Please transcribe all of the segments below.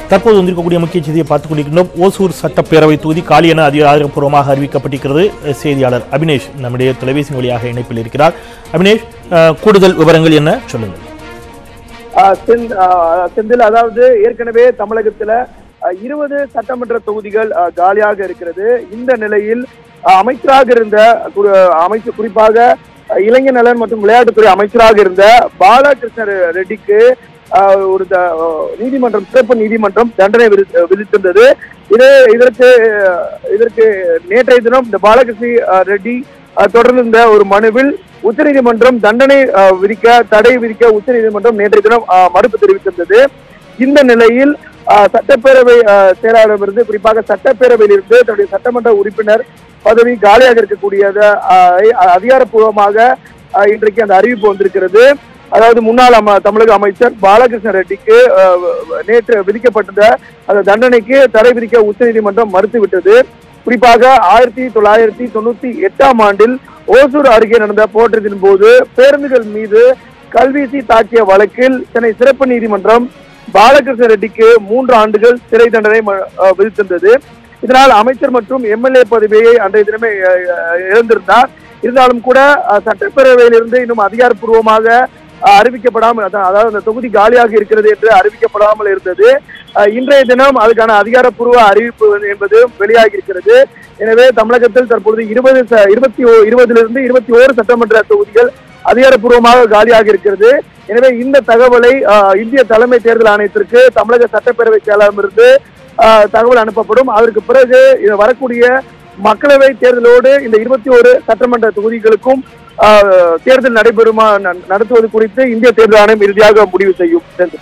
தற்போது வந்திருக்கக்கூடிய முக்கிய செய்தியை பார்த்துக் கொண்டிருக்கின்றோம் ஓசூர் சட்டப்பேரவை தொகுதி காலி என அதிகாரப்பூர்வமாக அறிவிக்கப்பட்டிருக்கிறது செய்தியாளர் அபினேஷ் நம்முடைய தொலைபேசி வழியாக இணைப்பில் இருக்கிறார் அபினேஷ் அஹ், கூடுதல் விவரங்கள் என்ன சொல்லுங்கள் ஆஹ் செந்- ஆஹ் செந்தில் அதாவது ஏற்கனவே தமிழகத்துல ஆஹ் இருபது சட்டமன்ற தொகுதிகள் ஆஹ் காலியாக இருக்கிறது இந்த நிலையில் ஆஹ் அமைச்சராக இருந்த குறி- அமைச்சர் குறிப்பாக ஆஹ் இளைஞர் நலன் மற்றும் விளையாட்டுத்துறை அமைச்சராக இருந்த பாலகிருஷ்ண ரெட்டிக்கு ஆஹ் ஒரு த- ஆஹ் நீதிமன்றம் சிறப்பு நீதிமன்றம் தண்டனை விதி- விதித்திருந்தது இது இதற்கு ஆஹ் இதற்கு நேற்றைய தினம் இந்த பாலகிருஷ்ண ஆஹ் ரெட்டி ஆஹ் தொடர்ந்த ஒரு மனுவில் உச்சநீதிமன்றம் தண்டனை ஆஹ், விதிக்க தடை விதிக்க உச்சநீதிமன்றம் நேற்றைய தினம் ஆஹ், மறுப்பு தெரிவித்திருந்தது இந்த நிலையில் ஆஹ், சட்டப்பேரவை ஆஹ், செயலாளரிடமிருந்து குறிப்பாக சட்டப்பேரவையிலிருந்து தன்னுடைய சட்டமன்ற உறுப்பினர் பதவி காலியாக இருக்கக்கூடியத ஆஹ், அதிகாரப்பூர்வமாக ஆஹ், இன்றைக்கு அந்த அறிவிப்பு வந்திருக்கிறது அதாவது முன்னாள் அம தமிழக அமைச்சர் பாலகிருஷ்ண ரெட்டிக்கு ஆஹ், நேற்று விதிக்கப்பட்டிருந்த அந்த தண்டனைக்கு தடை விதிக்க உச்சநீதிமன்றம் மறுத்துவிட்டது குறிப்பாக ஆயிரத்தி தொள்ளாயிரத்தி தொண்ணூத்தி எட்டாம் ஆண்டில் ஓசூர் அருகே நடந்த போராட்டத்தின் போது பேருந்துகள் மீது கல்வீசி தாக்கிய வழக்கில் சென்னை சிறப்பு நீதிமன்றம் பாலகிருஷ்ண ரெட்டிக்கு மூன்று ஆண்டுகள் சிறை தண்டனை ம- அஹ் விதித்திருந்தது இதனால் அமைச்சர் மற்றும் எம்எல்ஏ பதவியை அன்றைய தினமே அஹ், அஹ், இழந்திருந்தார் இருந்தாலும் கூட அஹ், சட்டப்பேரவையிலிருந்து இன்னும் அதிகாரப்பூர்வமாக அஹ், அறிவிக்கப்படாமல் அதான், அதாவது அந்த தொகுதி காலியாக இருக்கிறது என்று அறிவிக்கப்படாமல் இருந்தது அஹ், இன்றைய தினம் அதுக்கான அதிகாரப்பூர்வ அறிவிப்பு என்பது வெளியாகி இருக்கிறது எனவே தமிழகத்தில் தற்பொழுது இருபது ச- இருபத்தி ஓ இருபதிலிருந்து இருபத்தி ஓரு சட்டமன்ற தொகுதிகள் அதிகாரப்பூர்வமாக காலியாக இருக்கிறது எனவே இந்த தகவலை அஹ், இந்திய தலைமை தேர்தல் ஆணையத்திற்கு தமிழக சட்டப்பேரவை செயலரிடமிருந்து அஹ், தகவல் அனுப்பப்படும் அதற்கு பிறகு இது வரக்கூடிய மக்களவை தேர்தலோடு இந்த இருபத்தி ஓரு சட்டமன்ற தொகுதிகளுக்கும் அஹ், தேர்தல் நடைபெறுமா ந- நடத்துவது குறித்து இந்திய தேர்தல் ஆணையம் இறுதியாக முடிவு செய்யும் செந்தில்.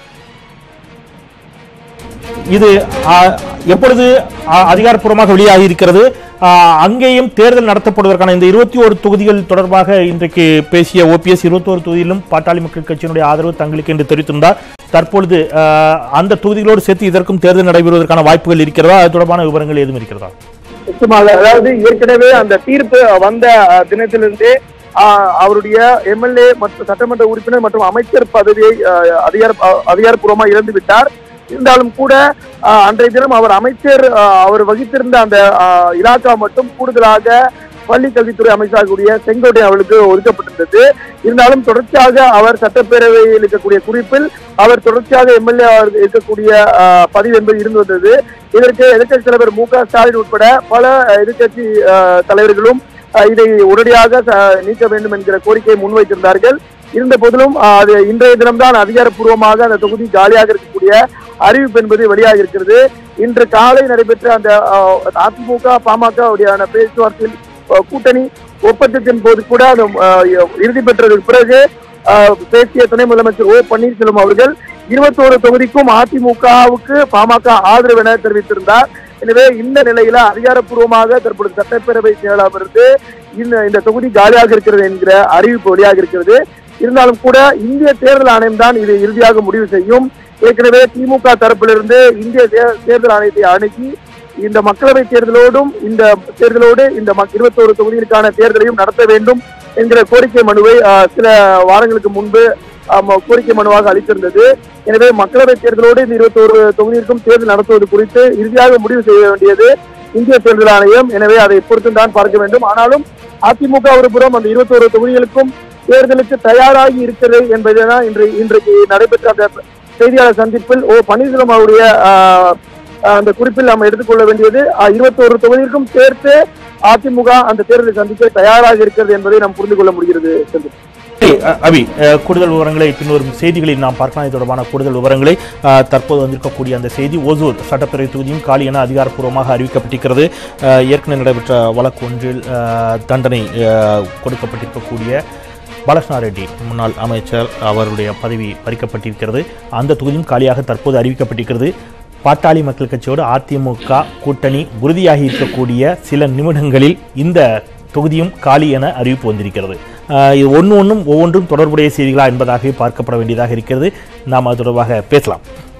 இது ஆ, எப்பொழுது ஆ, அதிகாரப்பூர்வமாக வெளியாகி இருக்கிறது ஆ, அங்கேயும் தேர்தல் நடத்தப்படுவதற்கான இந்த இருபத்தி ஒரு தொகுதிகள் தொடர்பாக இன்றைக்கு பேசிய ஓபிஎஸ் இருபத்தோரு தொகுதியிலும் பாட்டாளி மக்கள் கட்சியினுடைய ஆதரவு தங்களுக்கு என்று தெரிவித்திருந்தார் தற்பொழுது ஆ, அந்த தொகுதிகளோடு சேர்த்து இதற்கும் தேர்தல் நடைபெறுவதற்கான வாய்ப்புகள் இருக்கிறதா அது தொடர்பான விவரங்கள் ஏதும் இருக்கிறதா நிச்சயமாக அதாவது ஏற்கனவே அந்த தீர்ப்பு வந்த அஹ், தினத்திலிருந்தே அஹ், அவருடைய எம்எல்ஏ மற்றும் சட்டமன்ற உறுப்பினர் மற்றும் அமைச்சர் பதவியை அஹ், அதிகார அஹ், அதிகாரப்பூர்வமாக இழந்து விட்டார் இருந்தாலும் கூட அஹ், அன்றைய தினம் அவர் அமைச்சர் அஹ், அவர் வகித்திருந்த அந்த அஹ், இலாக்கா மட்டும் கூடுதலாக பள்ளி கல்வித்துறை அமைச்சராகக்கூடிய செங்கோட்டையன் அவர்களுக்கு ஒதுக்கப்பட்டிருந்தது இருந்தாலும் தொடர்ச்சியாக அவர் சட்டப்பேரவையில் இருக்கக்கூடிய குறிப்பில் அவர் தொடர்ச்சியாக எம்எல்ஏ இருக்கக்கூடிய அஹ், பதிவு என்பது இருந்து வந்தது இதற்கு எதிர்க்கட்சி தலைவர் மு க ஸ்டாலின் உட்பட பல அஹ், எதிர்க்கட்சி அஹ், தலைவர்களும் அஹ், இதை உடனடியாக ச- நீக்க வேண்டும் என்கிற கோரிக்கையை முன்வைத்திருந்தார்கள் இருந்த போதிலும் அஹ், அது இன்றைய தினம்தான் அதிகாரப்பூர்வமாக அந்த தொகுதி காலியாக இருக்கக்கூடிய அறிவிப்பு என்பது வெளியாக இருக்கிறது இன்று காலை நடைபெற்ற அந்த அஹ், அதிமுக பாமக உடையான பேச்சுவார்த்தையில் அஹ், கூட்டணி ஒப்பந்தத்தின் போது கூட அது அஹ், இறுதி பெற்றதற்கு பிறகு அஹ், பேசிய துணை முதலமைச்சர் ஓ பன்னீர்செல்வம் அவர்கள் இருபத்தோரு தொகுதிக்கும் அதிமுகவுக்கு பாமக ஆதரவு என தெரிவித்திருந்தார் எனவே இந்த நிலையில அதிகாரப்பூர்வமாக தற்பொழுது சட்டப்பேரவை செயலாளருக்கு இந்த இந்த தொகுதி காலியாக இருக்கிறது என்கிற அறிவிப்பு வெளியாக இருக்கிறது இருந்தாலும் கூட இந்திய தேர்தல் ஆணையம் தான் இதை இறுதியாக முடிவு செய்யும் ஏற்கனவே திமுக தரப்பிலிருந்து இந்திய தே- தேர்தல் ஆணையத்தை அணுகி இந்த மக்களவை தேர்தலோடும் இந்த தேர்தலோடு இந்த இருபத்தோரு தொகுதிகளுக்கான தேர்தலையும் நடத்த வேண்டும் என்கிற கோரிக்கை மனுவை ஆஹ், சில வாரங்களுக்கு முன்பு ஆம், கோரிக்கை மனுவாக அளித்திருந்தது எனவே மக்களவை தேர்தலோடு இந்த இருபத்தோரு தொகுதிக்கும் தேர்தல் நடத்துவது குறித்து இறுதியாக முடிவு செய்ய வேண்டியது இந்திய தேர்தல் ஆணையம் எனவே அதை பொறுத்து தான் பார்க்க வேண்டும் ஆனாலும் அதிமுக ஒரு புறம் அந்த இருபத்தோரு தொகுதிகளுக்கும் தேர்தலுக்கு தயாராகி இருக்கிறது என்பதுதான் இன்று இன்றைக்கு நடைபெற்ற அந்த செய்தியாளர் சந்திப்பில் ஓ பன்னீர்செல்வம் அவருடைய ஆஹ், ஆஹ், அந்த குறிப்பில் நாம் எடுத்துக்கொள்ள வேண்டியது ஆஹ், இருபத்தோரு தொகுதிக்கும் சேர்த்து அதிமுக அந்த தேர்தலை சந்திக்க தயாராக இருக்கிறது என்பதை நாம் புரிந்து கொள்ள முடிகிறது செந்தில். சரி, அ- அபி அ, கூடுதல் விவரங்களை பின்வரும் செய்திகளில் நாம் பார்க்கலாம் இது தொடர்பான கூடுதல் விவரங்களை அ, தற்போது வந்திருக்கக்கூடிய அந்த செய்தி ஓசூர் சட்டப்பேரவை தொகுதியும் காலி என அதிகாரப்பூர்வமாக அறிவிக்கப்பட்டிருக்கிறது அ, ஏற்கனவே நடைபெற்ற வழக்கு ஒன்றில் அ, தண்டனை அ, கொடுக்கப்பட்டிருக்கக்கூடிய பாலகிருஷ்ணா ரெட்டி முன்னாள் அமைச்சர் அவருடைய பதவி பறிக்கப்பட்டிருக்கிறது அந்த தொகுதியும் காலியாக தற்போது அறிவிக்கப்பட்டிருக்கிறது பாட்டாளி மக்கள் கட்சியோடு அதிமுக கூட்டணி உறுதியாகி இருக்கக்கூடிய சில நிமிடங்களில் இந்த தொகுதியும் காலி என அறிவிப்பு வந்திருக்கிறது ஆஹ் இது ஒன்று ஒன்றும் ஒவ்வொன்றும் தொடர்புடைய செய்திகளா என்பதாகவே பார்க்கப்பட வேண்டியதாக இருக்கிறது நாம் அது தொடர்பாக பேசலாம்